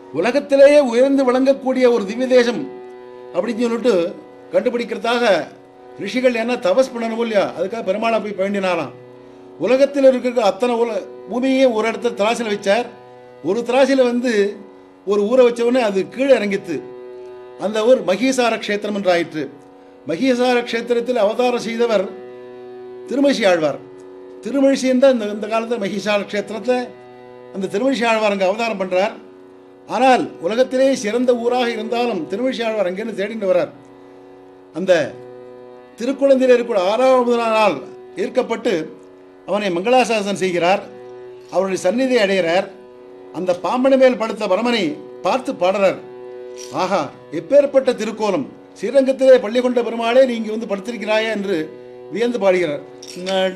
உலகத்திலேயே உயர்ந்து விளங்கக்கூடிய ஒரு திவ்ய தேசம் அப்படின்னு சொல்லிட்டு கண்டுபிடிக்கிறதாக ரிஷிகள் என்ன தபஸ் பண்ணணும் இல்லையா அதுக்காக பெருமாளை போய் வேண்டினாராம் உலகத்தில் இருக்கிற அத்தனை உல பூமியையும் ஒரு இடத்துல திராசில் வச்சார் ஒரு திராசில் வந்து ஒரு ஊரை வச்ச உடனே அது கீழே இறங்கித்து அந்த ஊர் மகீசார க்ஷேத்திரம் என்று ஆயிற்று மகீசார க்ஷேத்திரத்தில் அவதாரம் செய்தவர் திருமழிசி ஆழ்வார் திருமழிசின்னு தான் இந்த இந்த காலத்தில் மகிஷால க்ஷேத்திரத்தில் அந்த திருமழிசி ஆழ்வார் அங்கே அவதாரம் பண்ணுறார் ஆனால் உலகத்திலே சிறந்த ஊராக இருந்தாலும் திருமழிசி ஆழ்வார் அங்கேருந்து தேடிட்டு வரார் அந்த திருக்குழந்தையில் இருக்கிற ஆறாவது நாள் ஈர்க்கப்பட்டு அவனை மங்களாசாசனம் செய்கிறார் அவருடைய சந்நிதியை அடைகிறார் அந்த பாம்பனை மேல் படுத்த பரமனை பார்த்து பாடுறார் ஆஹா எப்பேற்பட்ட திருக்கோலம் ஸ்ரீரங்கத்திலே பள்ளி கொண்ட பெருமாளே நீ இங்கே வந்து படுத்திருக்கிறாயா என்று வியந்து பாடுகிறார் நட